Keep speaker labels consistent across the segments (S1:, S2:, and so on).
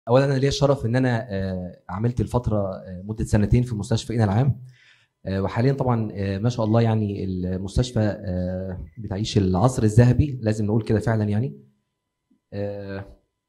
S1: اولا انا ليا الشرف ان انا آه، عملت الفتره آه، مده سنتين في مستشفى اينا العام آه، وحاليا طبعا آه، ما شاء الله يعني المستشفى آه، بتعيش العصر الذهبي لازم نقول كده فعلا يعني آه،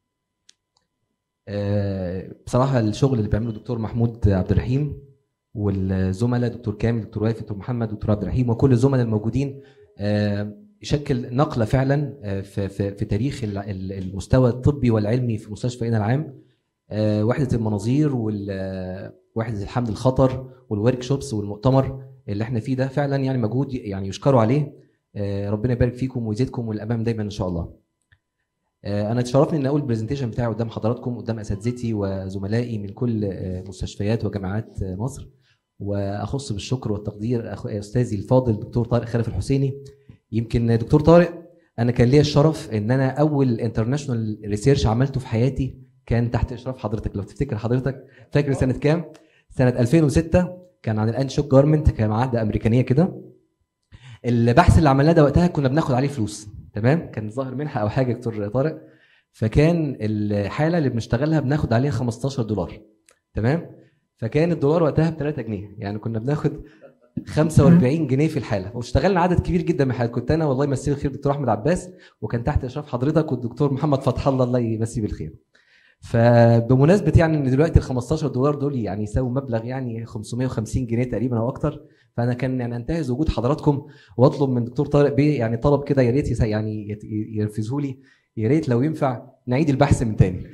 S1: آه، بصراحه الشغل اللي بيعمله الدكتور محمود عبد الرحيم والزملاء دكتور كامل دكتور وافي دكتور محمد دكتور عبد الرحيم وكل الزملاء الموجودين آه، يشكل نقله فعلا آه، في في في تاريخ ال- ال- المستوى الطبي والعلمي في مستشفى اينا العام آه، وحده المناظير ووحده الحمل الخطر والورك شوبس والمؤتمر اللي احنا فيه ده فعلا يعني مجهود يعني يشكروا عليه آه، ربنا يبارك فيكم ويزيدكم والامام دايما ان شاء الله آه، انا اتشرفني ان اقول البرزنتيشن بتاعي قدام حضراتكم قدام اساتذتي وزملائي من كل آه، مستشفيات وجامعات آه، مصر واخص بالشكر والتقدير أخ- استاذي الفاضل دكتور طارق خلف الحسيني يمكن دكتور طارق انا كان ليا الشرف ان انا اول انترناشونال ريسيرش عملته في حياتي كان تحت اشراف حضرتك لو تفتكر حضرتك فاكر سنه كام سنه 2006 كان عن الان شوك جارمنت كان معاهده امريكانيه كده البحث اللي عملناه ده وقتها كنا بناخد عليه فلوس تمام كان ظاهر منحه او حاجه دكتور طارق فكان الحاله اللي بنشتغلها بناخد عليها 15 دولار تمام فكان الدولار وقتها ب 3 جنيه يعني كنا بناخد 45 جنيه في الحاله واشتغلنا عدد كبير جدا من الحالات كنت انا والله يمسيه بالخير دكتور احمد عباس وكان تحت اشراف حضرتك والدكتور محمد فتح الله الله يمسيه بالخير فبمناسبه يعني ان دلوقتي ال 15 دولار دول يعني يساووا مبلغ يعني 550 جنيه تقريبا او اكتر فانا كان يعني انتهز وجود حضراتكم واطلب من دكتور طارق بيه يعني طلب كده يا ريت يس- يعني يت- ينفذه لي يا ريت لو ينفع نعيد البحث من تاني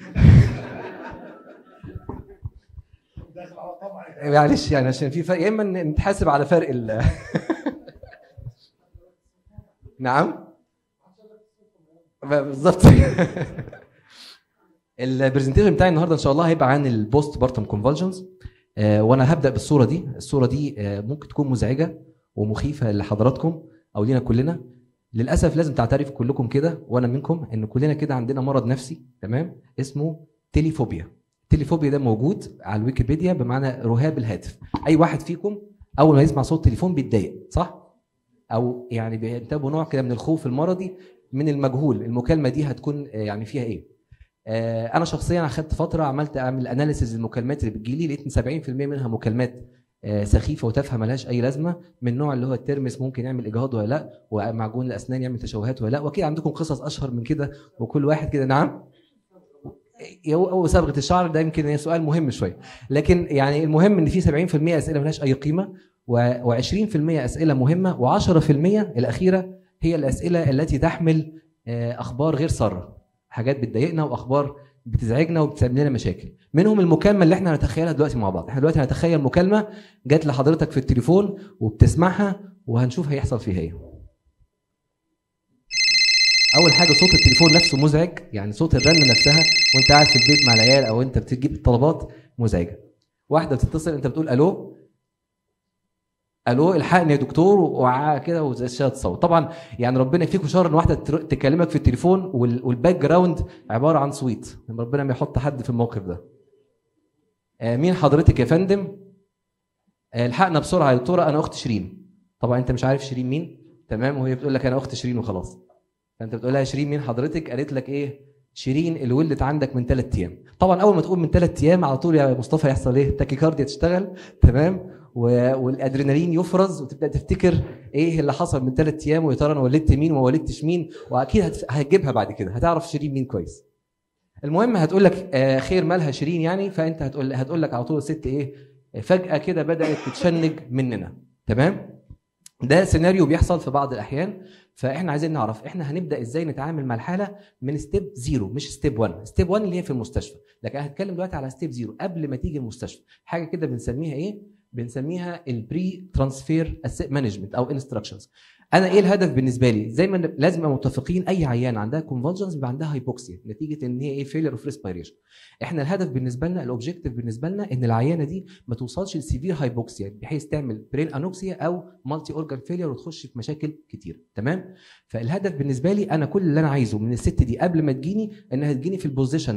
S1: معلش يعني عشان في فرق يا اما ن- نتحاسب على فرق ال نعم بالظبط البرزنتيشن بتاعي النهارده ان شاء الله هيبقى عن البوست بارتم كونفولجنز وانا هبدا بالصوره دي الصوره دي آه، ممكن تكون مزعجه ومخيفه لحضراتكم او لينا كلنا للاسف لازم تعترف كلكم كده وانا منكم ان كلنا كده عندنا مرض نفسي تمام اسمه تيليفوبيا التليفوبيا ده موجود على الويكيبيديا بمعنى رهاب الهاتف اي واحد فيكم اول ما يسمع صوت تليفون بيتضايق صح او يعني بينتابه نوع كده من الخوف المرضي من المجهول المكالمه دي هتكون آه، يعني فيها ايه آه، انا شخصيا اخدت فتره عملت اعمل اناليسيز المكالمات اللي بتجيلي لقيت ان 70% منها مكالمات آه، سخيفه وتافهه ملهاش اي لازمه من النوع اللي هو الترمس ممكن يعمل اجهاض ولا لا ومعجون الاسنان يعمل تشوهات ولا لا واكيد عندكم قصص اشهر من كده وكل واحد كده نعم او أو صبغه الشعر ده يمكن هي سؤال مهم شويه لكن يعني المهم ان في 70% اسئله ملهاش اي قيمه و20% اسئله مهمه و10% الاخيره هي الاسئله التي تحمل آه، اخبار غير ساره حاجات بتضايقنا واخبار بتزعجنا وبتسبب لنا مشاكل منهم المكالمه اللي احنا هنتخيلها دلوقتي مع بعض احنا دلوقتي هنتخيل مكالمه جت لحضرتك في التليفون وبتسمعها وهنشوف هيحصل فيها ايه اول حاجه صوت التليفون نفسه مزعج يعني صوت الرنه نفسها وانت قاعد في البيت مع العيال او انت بتجيب الطلبات مزعجه واحده بتتصل انت بتقول الو الو الحقني يا دكتور وقع كده وزي تصوت طبعا يعني ربنا يكفيكم شر ان واحده تر- تكلمك في التليفون وال- والباك جراوند عباره عن صويت ربنا ما يحط حد في الموقف ده آه، مين حضرتك يا فندم آه، الحقنا بسرعه يا دكتوره انا اخت شيرين طبعا انت مش عارف شيرين مين تمام وهي بتقول لك انا اخت شيرين وخلاص فانت بتقول لها شيرين مين حضرتك قالت لك ايه شيرين اللي ولدت عندك من ثلاث ايام طبعا اول ما تقول من ثلاث ايام على طول يا مصطفى يحصل ايه تاكيكارديا تشتغل تمام و- والادرينالين يفرز وتبدا تفتكر ايه اللي حصل من ثلاث ايام ويا ترى انا ولدت مين وما ولدتش مين واكيد هت- هتجيبها بعد كده هتعرف شيرين مين كويس المهم هتقول لك آه، خير مالها شيرين يعني فانت هتقول هتقول لك على طول الست ايه فجاه كده بدات تتشنج مننا تمام ده سيناريو بيحصل في بعض الاحيان فاحنا عايزين نعرف احنا هنبدا ازاي نتعامل مع الحاله من ستيب زيرو مش ستيب 1 ستيب 1 اللي هي في المستشفى لكن هنتكلم دلوقتي على ستيب زيرو قبل ما تيجي المستشفى حاجه كده بنسميها ايه بنسميها البري ترانسفير مانجمنت او انستراكشنز انا ايه الهدف بالنسبه لي زي ما لازم نبقى متفقين اي عيان عندها كونفولجنز يبقى عندها هايبوكسيا نتيجه ان هي ايه فيلر اوف ريسبيريشن احنا الهدف بالنسبه لنا الاوبجيكتيف بالنسبه لنا ان العيانه دي ما توصلش لسيفير هايبوكسيا بحيث تعمل برين انوكسيا او مالتي اورجان فيلير وتخش في مشاكل كتير تمام فالهدف بالنسبه لي انا كل اللي انا عايزه من الست دي قبل ما تجيني انها تجيني في البوزيشن ده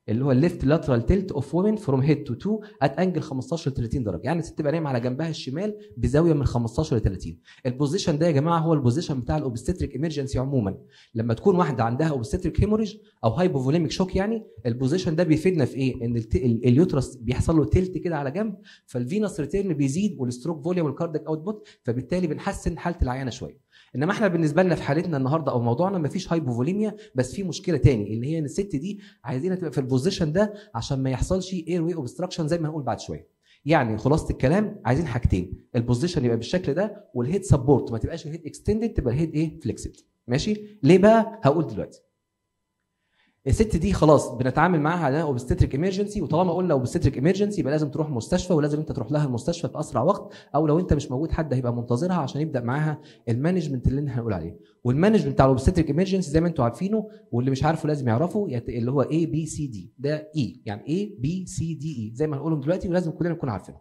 S1: اللي هو الليفت لاترال تيلت اوف وومن فروم هيد تو تو ات انجل 15 ل 30 درجه يعني الست تبقى نايمه على جنبها الشمال بزاويه من 15 ل 30 البوزيشن ده يا جماعه هو البوزيشن بتاع الاوبستريك ايمرجنسي عموما لما تكون واحده عندها اوبستريك هيموريج او هايبوفوليميك شوك يعني البوزيشن ده بيفيدنا في ايه ان الت- ال- اليوترس بيحصل له تلت كده على جنب فالفينس ريتيرن بيزيد والستروك فوليوم والكارديك اوتبوت فبالتالي بنحسن حاله العيانه شويه انما احنا بالنسبه لنا في حالتنا النهارده او موضوعنا مفيش هايبوفوليميا بس في مشكله تاني اللي هي ان الست دي عايزينها تبقى في البوزيشن ده عشان ما يحصلش اير واي اوبستراكشن زي ما هنقول بعد شويه يعني خلاصه الكلام عايزين حاجتين البوزيشن يبقى بالشكل ده والهيد سبورت ما تبقاش الهيد اكستندد تبقى الهيد ايه فليكسد ماشي ليه بقى هقول دلوقتي الست دي خلاص بنتعامل معاها على اوبستريك ايمرجنسي وطالما قلنا اوبستريك ايمرجنسي يبقى لازم تروح مستشفى ولازم انت تروح لها المستشفى في اسرع وقت او لو انت مش موجود حد هيبقى منتظرها عشان يبدا معاها المانجمنت اللي احنا هنقول عليه والمانجمنت بتاع الاوبستريك ايمرجنسي زي ما انتم عارفينه واللي مش عارفه لازم يعرفه يت- اللي هو اي بي سي دي ده اي يعني اي بي سي دي اي زي ما هنقولهم دلوقتي ولازم كلنا نكون عارفينهم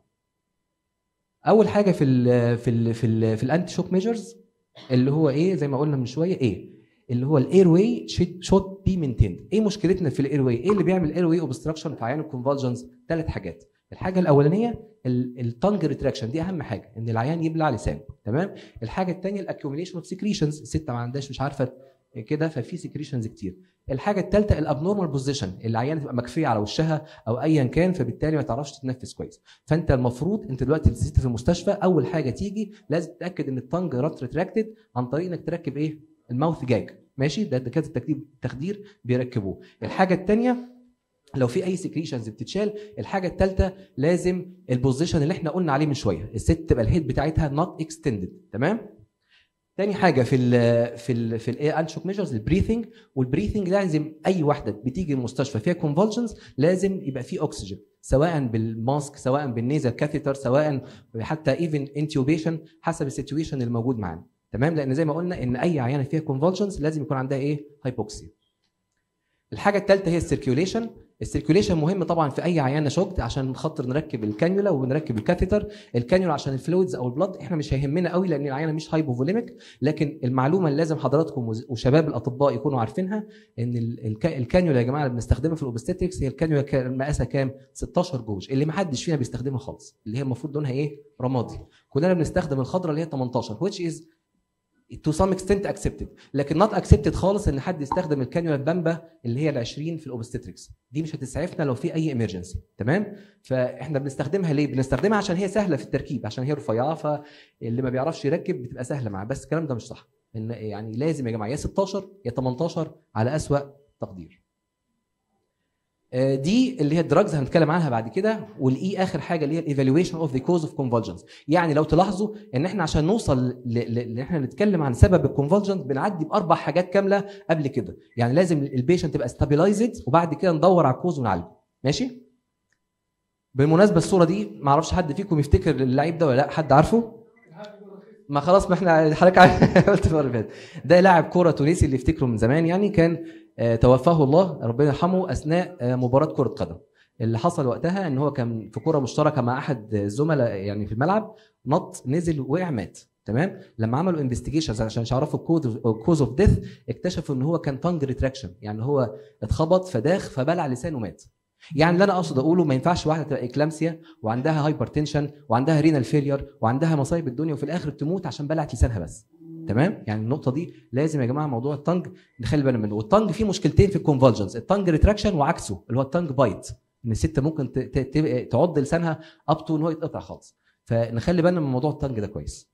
S1: اول حاجه في ال في ال في ال في الانتي شوك ميجرز اللي هو ايه زي ما قلنا من شويه ايه اللي هو الاير واي شوت بي مينتيند ايه مشكلتنا في الاير واي ايه اللي بيعمل اير واي اوبستراكشن في عيان الكونفالجنز ثلاث حاجات الحاجه الاولانيه التانج ريتراكشن دي اهم حاجه ان العيان يبلع لسانه تمام الحاجه الثانيه الاكيوميليشن اوف سكريشنز الست ما عندهاش مش عارفه كده ففي سكريشنز كتير الحاجه الثالثه الابنورمال بوزيشن العيان تبقى مكفيه على وشها او ايا كان فبالتالي ما تعرفش تتنفس كويس فانت المفروض انت دلوقتي الست في المستشفى اول حاجه تيجي لازم تتاكد ان التانج رات ريتراكتد عن طريق انك تركب ايه الماوث جاج ماشي ده دكاتره التخدير التخدير بيركبوه الحاجه الثانيه لو في اي سكريشنز بتتشال الحاجه الثالثه لازم البوزيشن اللي احنا قلنا عليه من شويه الست تبقى الهيد بتاعتها نوت اكستندد تمام تاني حاجه في ال في ال في الايه انشوك ميجرز البريثنج والبريثنج لازم اي واحده بتيجي المستشفى فيها كونفولجنز لازم يبقى في اكسجين سواء بالماسك سواء بالنيزل كاثيتر سواء حتى ايفن انتيوبيشن حسب السيتويشن الموجود معانا تمام لان زي ما قلنا ان اي عيانه فيها كونفولجنز لازم يكون عندها ايه هايبوكسيا الحاجه الثالثه هي السيركيوليشن السيركيوليشن مهم طبعا في اي عيانه شوكت عشان خاطر نركب الكانيولا ونركب الكاثيتر الكانيولا عشان الفلويدز او البلد احنا مش هيهمنا قوي لان العيانه مش هايبوفوليميك لكن المعلومه اللي لازم حضراتكم وز- وشباب الاطباء يكونوا عارفينها ان ال- الك- الكانيولا يا جماعه اللي بنستخدمها في الاوبستيتريكس هي الكانيولا كان مقاسها كام 16 جوج اللي ما حدش فينا بيستخدمها خالص اللي هي المفروض لونها ايه رمادي كلنا بنستخدم الخضراء اللي هي 18 which is to some extent accepted لكن not accepted خالص ان حد يستخدم الكانيولا البامبا اللي هي ال 20 في الاوبستريكس دي مش هتسعفنا لو في اي ايمرجنسي تمام فاحنا بنستخدمها ليه بنستخدمها عشان هي سهله في التركيب عشان هي رفيعه فاللي ما بيعرفش يركب بتبقى سهله معاه بس الكلام ده مش صح ان يعني لازم يا جماعه يا 16 يا 18 على اسوا تقدير آه، دي اللي هي الدراجز هنتكلم عنها بعد كده والاي اخر حاجه اللي هي الايفالويشن اوف ذا كوز اوف كونفولجنز يعني لو تلاحظوا ان احنا عشان نوصل ل- ل- ان احنا نتكلم عن سبب الكونفولجنز بنعدي باربع حاجات كامله قبل كده يعني لازم البيشنت تبقى ستابلايزد وبعد كده ندور على الكوز ونعالجه ماشي بالمناسبه الصوره دي ما اعرفش حد فيكم يفتكر اللعيب ده ولا لا حد عارفه ما خلاص ما احنا حضرتك عارف- قلت المره اللي فاتت ده لاعب كوره تونسي اللي يفتكره من زمان يعني كان آه، توفاه الله ربنا يرحمه اثناء آه، مباراه كره قدم اللي حصل وقتها ان هو كان في كره مشتركه مع احد الزملاء يعني في الملعب نط نزل وقع مات تمام لما عملوا انفستيجيشنز عشان يعرفوا الكوز اوف ديث اكتشفوا ان هو كان تانج ريتراكشن يعني هو اتخبط فداخ فبلع لسانه مات يعني اللي انا اقصد اقوله ما ينفعش واحده تبقى اكلامسيا وعندها هايبر تنشن وعندها رينال فيلير وعندها مصايب الدنيا وفي الاخر تموت عشان بلعت لسانها بس تمام يعني النقطه دي لازم يا جماعه موضوع التنج نخلي بالنا منه والتنج فيه مشكلتين في الكونفولجنز التنج ريتراكشن وعكسه اللي هو التنج بايت ان الست ممكن ت- ت- ت- تعض لسانها اب تو ان هو يتقطع خالص فنخلي بالنا من موضوع التنج ده كويس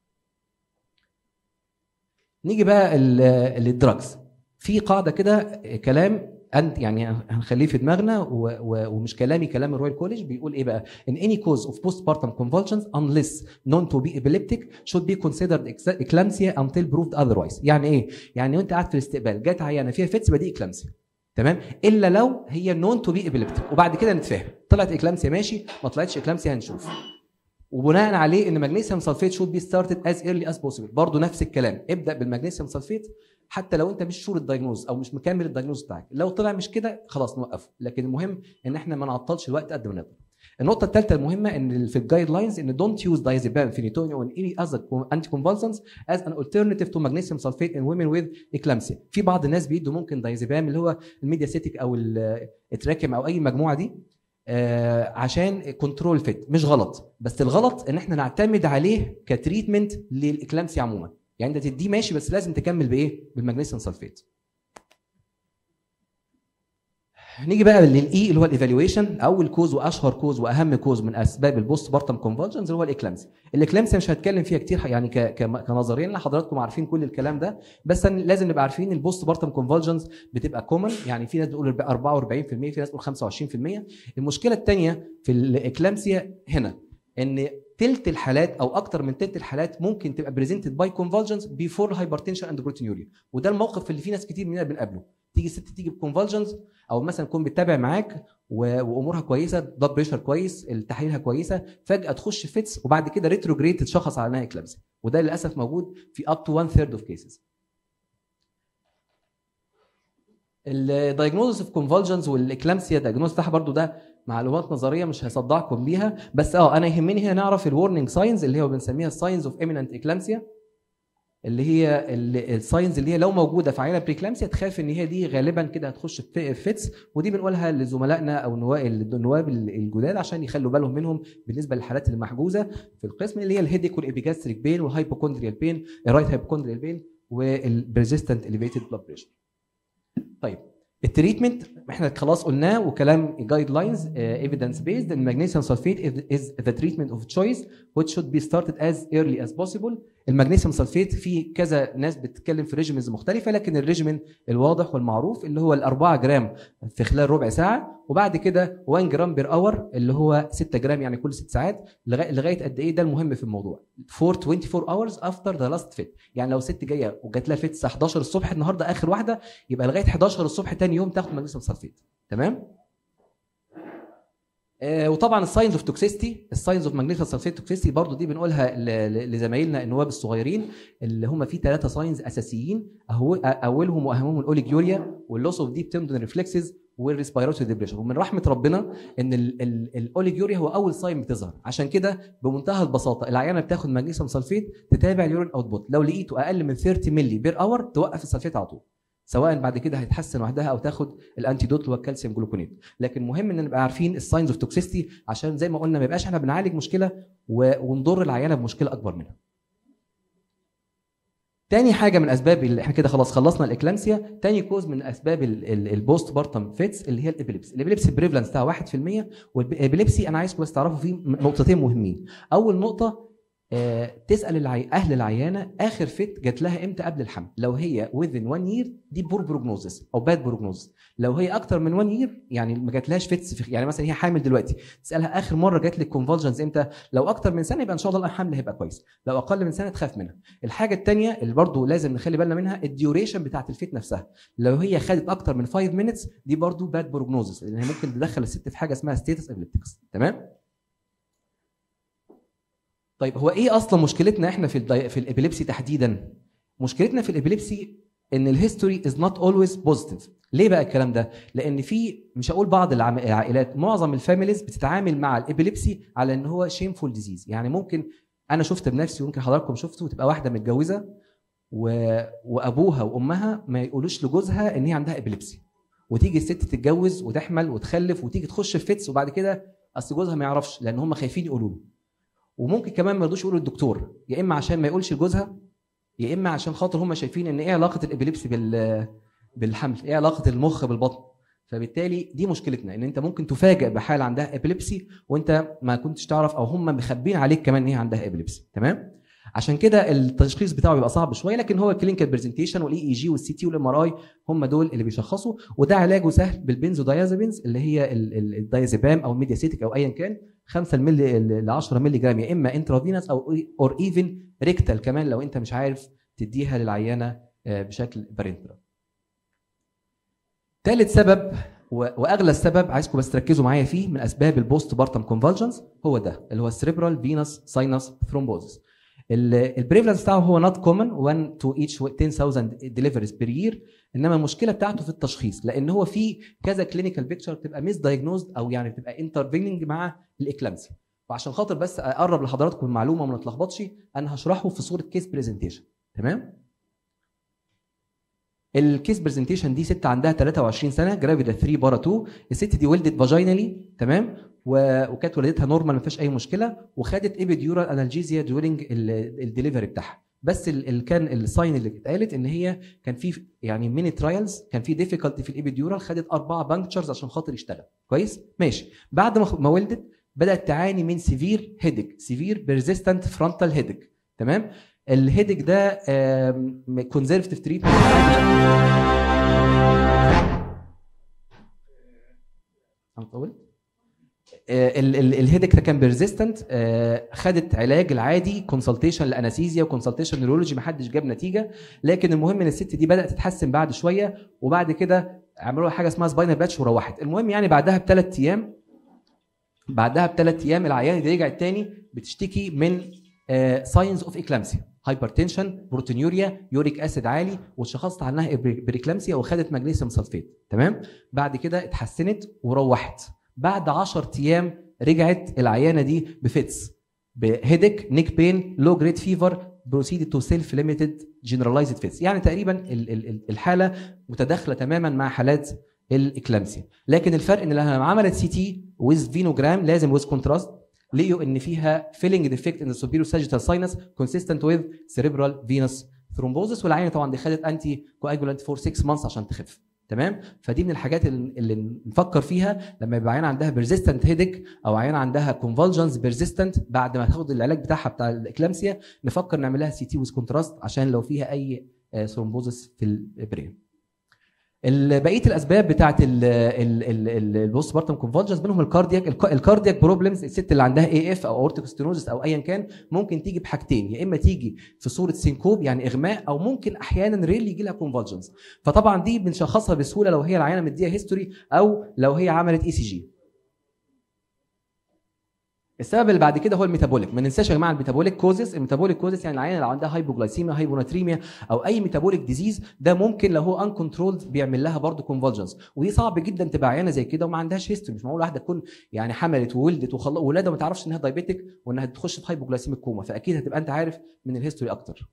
S1: نيجي بقى ال- للدراجز في قاعده كده كلام انت يعني هنخليه في دماغنا و- و- ومش كلامي كلام الرويال كوليج بيقول ايه بقى in any cause of postpartum convulsions unless known to be epileptic should be considered ex- eclampsia until proved otherwise يعني ايه يعني وانت قاعد في الاستقبال جت عيانه فيها فيتس يبقى دي اكلامسيا تمام الا لو هي نون تو بي ابيليبتيك وبعد كده نتفاهم طلعت اكلامسيا ماشي ما طلعتش اكلامسيا هنشوف وبناء عليه ان مغنيسيوم سلفيت شود بي ستارتد از ايرلي از بوسيبل برضه نفس الكلام ابدا بالمغنيسيوم سلفيت حتى لو انت مش شور الدايجنوز او مش مكمل الدايجنوز بتاعك لو طلع مش كده خلاص نوقفه لكن المهم ان احنا ما نعطلش الوقت قد ما نقدر النقطه الثالثه المهمه ان في الجايد لاينز ان دونت يوز دايزيبام فينيتونيا اور اني اذر انتي كونفالسنس از ان alternative تو ماجنيسيوم سلفيت ان وومن ويز اكلامسيا في بعض الناس بيدوا ممكن دايزيبام اللي هو الميدياسيتيك او التراكم او اي مجموعه دي آه عشان كنترول فيت مش غلط بس الغلط ان احنا نعتمد عليه كتريتمنت للاكلامسيا عموما يعني انت تديه ماشي بس لازم تكمل بايه بالمغنيسيوم سلفيت نيجي بقى للاي اللي هو الايفالويشن اول كوز واشهر كوز واهم كوز من اسباب البوست بارتم كونفولجنز اللي هو الاكلامسي الاكلامسي مش هتكلم فيها كتير يعني كنظريا لان حضراتكم عارفين كل الكلام ده بس لازم نبقى عارفين البوست بارتم كونفولجنز بتبقى كومن يعني في ناس بتقول 44% في ناس بتقول 25% المشكله الثانيه في الاكلامسيا هنا ان تلت الحالات او اكتر من تلت الحالات ممكن تبقى بريزنتد باي كونفولجنز بيفور هايبرتنشن اند بروتينوريا وده الموقف اللي فيه ناس كتير مننا بنقابله تيجي ست تيجي بكونفولجنز او مثلا تكون بتتابع معاك وامورها كويسه بلاد بريشر كويس تحاليلها كويسه فجاه تخش فيتس وبعد كده ريتروجريد تتشخص على انها اكلابسي وده للاسف موجود في اب تو 1 ثيرد اوف كيسز الدايجنوزس اوف كونفولجنز والاكلامسيا دايجنوز بتاعها برضو ده معلومات نظريه مش هصدعكم بيها بس اه انا يهمني هنا نعرف الورنينج ساينز اللي هو بنسميها الساينز اوف ايميننت اكلامسيا اللي هي الساينز اللي هي لو موجوده في عينه بريكلامسيا تخاف ان هي دي غالبا كده هتخش في فيتس ودي بنقولها لزملائنا او النواب الجداد عشان يخلوا بالهم منهم بالنسبه للحالات اللي محجوزه في القسم اللي هي الهيديك والابيجاستريك بين والهايبوكوندريال بين الرايت هايبوكوندريال بين والبريزيستنت اليفيتد بلاد بريشر طيب التريتمنت احنا خلاص قلناه وكلام جايد لاينز ايفيدنس بيزد المغنيسيوم سلفيت از ذا تريتمنت اوف تشويس which should be started as early as possible المغنيسيوم سلفيت في كذا ناس بتتكلم في ريجيمز مختلفه لكن الريجيمين الواضح والمعروف اللي هو ال 4 جرام في خلال ربع ساعه وبعد كده 1 جرام بير اور اللي هو 6 جرام يعني كل 6 ساعات لغايه قد ايه ده المهم في الموضوع فور 24 اورز افتر ذا لاست فيت يعني لو ست جايه وجات لها فيت الساعه 11 الصبح النهارده اخر واحده يبقى لغايه 11 الصبح ثاني يوم تاخد مغنيسيوم سلفيت تمام آه وطبعا الساينز اوف توكسيستي الساينز اوف ماجنيفيك سلفيت توكسيستي برضو دي بنقولها لزمايلنا النواب الصغيرين اللي هم في ثلاثه ساينز اساسيين اولهم واهمهم الاوليجيوريا واللوس اوف ديب تندون ريفلكسز والريسبيراتوري ديبريشن ومن رحمه ربنا ان الاوليجيوريا هو اول ساين بتظهر عشان كده بمنتهى البساطه العيانه بتاخد مغنيسيوم سلفيت تتابع اليورين اوتبوت لو لقيته اقل من 30 مللي بير اور توقف السلفيت على طول سواء بعد كده هيتحسن وحدها او تاخد الانتيدوت اللي هو الكالسيوم جلوكونيت لكن مهم ان نبقى عارفين الساينز اوف توكسيستي عشان زي ما قلنا ما يبقاش احنا بنعالج مشكله ونضر العيانه بمشكله اكبر منها تاني حاجه من اسباب اللي احنا كده خلاص خلصنا الاكلامسيا تاني كوز من اسباب البوست بارتم فيتس اللي هي الابيليبسي الابيليبسي البريفلنس بتاعها 1% والابيليبسي انا عايزكم بس تعرفوا فيه نقطتين مهمين اول نقطه آه، تسال العي... اهل العيانه اخر فيت جات لها امتى قبل الحمل لو هي within 1 year دي بور بروجنوزس او باد بروجنوزس لو هي اكتر من 1 year يعني ما جاتلهاش فيتس في... يعني مثلا هي حامل دلوقتي تسالها اخر مره جات لك كونفولجنز امتى لو اكتر من سنه يبقى ان شاء الله الحمل هيبقى كويس لو اقل من سنه تخاف منها الحاجه الثانيه اللي برضو لازم نخلي بالنا منها الديوريشن بتاعت الفيت نفسها لو هي خدت اكتر من 5 minutes دي برضو باد بروجنوزس لان هي ممكن تدخل الست في حاجه اسمها ستيتس ابليبتكس تمام طيب هو ايه اصلا مشكلتنا احنا في الدي... في الابيليبسي تحديدا مشكلتنا في الابيليبسي ان الهيستوري از نوت اولويز بوزيتيف ليه بقى الكلام ده لان في مش هقول بعض العائلات معظم الفاميليز بتتعامل مع الابيليبسي على ان هو شيمفول ديزيز يعني ممكن انا شفت بنفسي ويمكن حضراتكم شفتوا تبقى واحده متجوزه و... وابوها وامها ما يقولوش لجوزها ان هي عندها ابيليبسي وتيجي الست تتجوز وتحمل وتخلف وتيجي تخش في فيتس وبعد كده اصل جوزها ما يعرفش لان هم خايفين يقولوا له وممكن كمان ما يرضوش يقولوا للدكتور يا اما عشان ما يقولش لجوزها يا اما عشان خاطر هم شايفين ان ايه علاقه الابيليبسي بال بالحمل ايه علاقه المخ بالبطن فبالتالي دي مشكلتنا ان انت ممكن تفاجئ بحال عندها ابيليبسي وانت ما كنتش تعرف او هم مخبين عليك كمان ان هي عندها ابيليبسي تمام عشان كده التشخيص بتاعه بيبقى صعب شويه لكن هو الكلينيكال برزنتيشن والاي اي جي والسي تي والام ار اي هم دول اللي بيشخصوا وده علاجه سهل بالبنزودايازابينز اللي هي الدايازيبام او الميدياسيتيك او ايا كان 5 مللي ل 10 مللي جرام يا اما انترافينوس او اور ايفن ريكتال كمان لو انت مش عارف تديها للعيانه بشكل بارنترال. ثالث سبب واغلى السبب عايزكم بس تركزوا معايا فيه من اسباب البوست بارتم كونفالجنز هو ده اللي هو السريبرال فينس ساينس ثرومبوزس البريفلنس بتاعه هو نوت كومن 1 تو ايتش 10000 ديليفريز بير يير انما المشكله بتاعته في التشخيص لان هو في كذا كلينيكال بيكتشر بتبقى ميس دايجنوزد او يعني بتبقى انترفيننج مع الاكلامسيا وعشان خاطر بس اقرب لحضراتكم المعلومه وما نتلخبطش انا هشرحه في صوره كيس برزنتيشن تمام الكيس برزنتيشن دي ست عندها 23 سنه جرافيدا 3 بارا 2 الست دي ولدت فاجينالي تمام وكانت ولادتها نورمال ما فيهاش اي مشكله وخدت ايبيديورال انالجيزيا ديورنج الدليفري بتاعها بس اللي كان الساين اللي اتقالت ان هي كان في يعني ميني ترايلز كان في ديفيكالتي في الايبيديورال خدت اربعه بانكتشرز عشان خاطر يشتغل كويس ماشي بعد ما ولدت بدات تعاني من سيفير هيدك سيفير بيرزيستنت فرونتال هيدك تمام الهيدك ده كونزرفتيف تريتمنت هنطول الهيدك ده كان بيرزيستنت خدت علاج العادي كونسلتيشن لانستيزيا وكونسلتيشن نيورولوجي ما حدش جاب نتيجه لكن المهم ان الست دي بدات تتحسن بعد شويه وبعد كده عملوا حاجه اسمها سباينال باتش وروحت المهم يعني بعدها بثلاث ايام بعدها بثلاث ايام العيان دي رجعت تاني بتشتكي من ساينز اوف اكلامسيا هايبرتنشن بروتينيوريا يوريك اسيد عالي واتشخصت عنها بريكلامسيا وخدت مغنيسيوم سلفيت تمام بعد كده اتحسنت وروحت بعد 10 ايام رجعت العيانه دي بفيتس بهيدك نيك بين لو جريد فيفر بروسيدد تو سيلف ليميتد جنرالايزد فيتس يعني تقريبا الحاله متداخله تماما مع حالات الاكلامسيا لكن الفرق ان لما عملت سي تي ويز فينوجرام لازم ويز كونتراست لقيوا ان فيها فيلينج ديفكت ان السوبيريور ساجيتال ساينس كونسيستنت ويز سيريبرال فينوس ثرومبوزس والعينه طبعا دي خدت انتي كواجولانت فور 6 مانثs عشان تخف تمام فدي من الحاجات اللي نفكر فيها لما يبقى عيان عندها بيرزيستنت هيدك او عيان عندها كونفولجنز بيرزيستنت بعد ما تاخد العلاج بتاعها بتاع الاكلامسيا نفكر نعمل لها سي تي ويز كونتراست عشان لو فيها اي ثرومبوزس في البرين بقيه الاسباب بتاعت البوست بارتم كونفولجنس منهم الكاردياك الكاردياك بروبلمز الست اللي عندها اي اف او اورتيك ستينوزس او ايا كان ممكن تيجي بحاجتين يا اما تيجي في صوره سينكوب يعني اغماء او ممكن احيانا ريلي يجي لها كونفولجنس فطبعا دي بنشخصها بسهوله لو هي العيانه مديها هيستوري او لو هي عملت اي سي جي السبب اللي بعد كده هو الميتابوليك ما ننساش يا جماعه الميتابوليك كوزس الميتابوليك كوزس يعني العيان اللي عندها هايبوجلايسيميا هايبوناتريميا او اي ميتابوليك ديزيز ده ممكن لو هو ان كنترولد بيعمل لها برضه كونفولجنس ودي صعب جدا تبقى عيانه زي كده وما عندهاش هيستوري مش معقول واحده تكون يعني حملت وولدت وخلص ولادها وما تعرفش انها دايبيتك وانها تخش في هايبوجلايسيميك كوما فاكيد هتبقى انت عارف من الهيستوري اكتر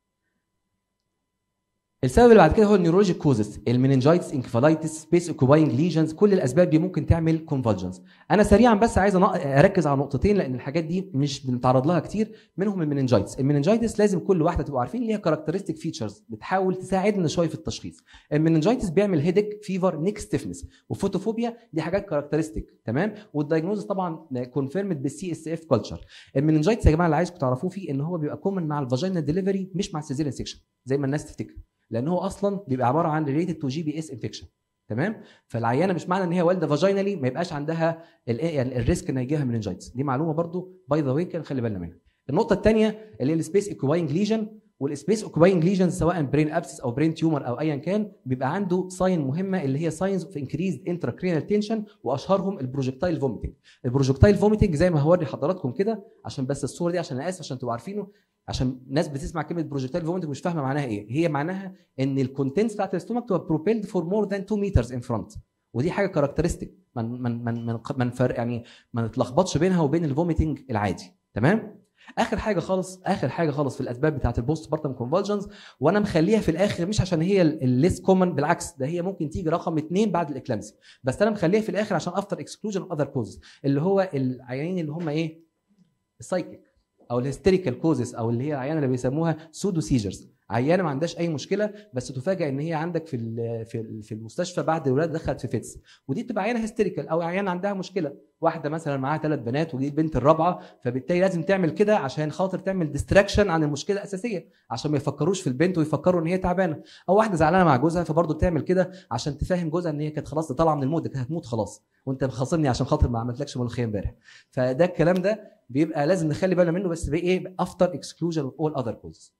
S1: السبب اللي بعد كده هو النيورولوجيك كوزز المننجايتس انكفالايتس سبيس اوكوباينج ليجنز كل الاسباب دي ممكن تعمل كونفولجنس انا سريعا بس عايز اركز على نقطتين لان الحاجات دي مش بنتعرض لها كتير منهم المننجايتس المننجايتس لازم كل واحده تبقوا عارفين ليها كاركترستيك فيتشرز بتحاول تساعدنا شويه في التشخيص المننجايتس بيعمل هيدك فيفر نيك ستيفنس وفوتوفوبيا دي حاجات كاركترستيك تمام والدايجنوز طبعا كونفيرمد بالسي اس اف كلتشر المننجايتس يا جماعه اللي عايزكم تعرفوه فيه ان هو بيبقى كومن مع الفاجينا ديليفري مش مع السيزيريان سيكشن زي ما الناس تفتكر لان هو اصلا بيبقى عباره عن ريليتد تو جي بي اس انفكشن تمام فالعيانه مش معنى ان هي والده فاجينالي ما يبقاش عندها يعني الريسك ان يجيها مننجايتس دي معلومه برضو باي ذا واي كده خلي بالنا منها النقطه الثانيه اللي هي السبيس اكواينج ليجن والسبيس اوكوباينج ليجن سواء برين ابسس او برين تيومر او ايا كان بيبقى عنده ساين مهمه اللي هي ساينز اوف انكريزد انتراكرينال تنشن واشهرهم البروجكتايل فوميتنج البروجكتايل فوميتنج زي ما هوري حضراتكم كده عشان بس الصوره دي عشان انا اسف عشان تبقوا عارفينه عشان ناس بتسمع كلمه بروجكتايل فوميتنج مش فاهمه معناها ايه هي معناها ان الكونتنتس بتاعت الاستومك تبقى بروبيلد فور مور ذان 2 مترز ان فرونت ودي حاجه كاركترستيك من من من من, من فرق يعني ما نتلخبطش بينها وبين الفوميتنج العادي تمام اخر حاجه خالص اخر حاجه خالص في الاسباب بتاعت البوست بارتم كونفولجنز وانا مخليها في الاخر مش عشان هي الليس كومن بالعكس ده هي ممكن تيجي رقم اثنين بعد الاكلامسي بس انا مخليها في الاخر عشان افتر اكسكلوجن اذر كوزز اللي هو العيانين اللي هم ايه السايكيك او الهيستيريكال كوزز او اللي هي العيانه اللي بيسموها سودو سيجرز عيانه ما عندهاش اي مشكله بس تفاجئ ان هي عندك في في في المستشفى بعد الولاده دخلت في فيتس ودي بتبقى عيانه هيستيريكال او عيانه عندها مشكله واحده مثلا معاها ثلاث بنات ودي البنت الرابعه فبالتالي لازم تعمل كده عشان خاطر تعمل ديستراكشن عن المشكله الاساسيه عشان ما يفكروش في البنت ويفكروا ان هي تعبانه او واحده زعلانه مع جوزها فبرضه بتعمل كده عشان تفهم جوزها ان هي كانت خلاص طالعه من المود كانت هتموت خلاص وانت مخاصمني عشان خاطر ما عملتلكش ملوخيه امبارح فده الكلام ده بيبقى لازم نخلي بالنا منه بس بايه افتر اكسكلوجن اوف اول اذر كوزز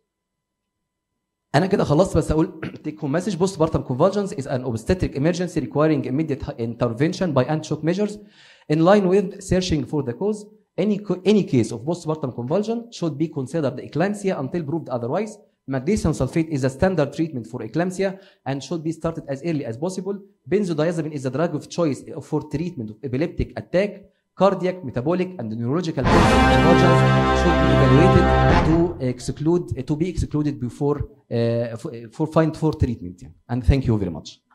S1: انا كده خلصت بس اقول take home message postpartum convulsions is an obstetric emergency requiring immediate intervention by anti-shock measures in line with searching for the cause any co- any case of postpartum convulsion should be considered eclampsia until proved otherwise. Magnesium sulfate is a standard treatment for eclampsia and should be started as early as possible. Benzodiazepine is the drug of choice for treatment of epileptic attack. Cardiac, metabolic, and neurological convulsions should be evaluated to exclude to be excluded before uh, for, for find for treatment. And thank you very much.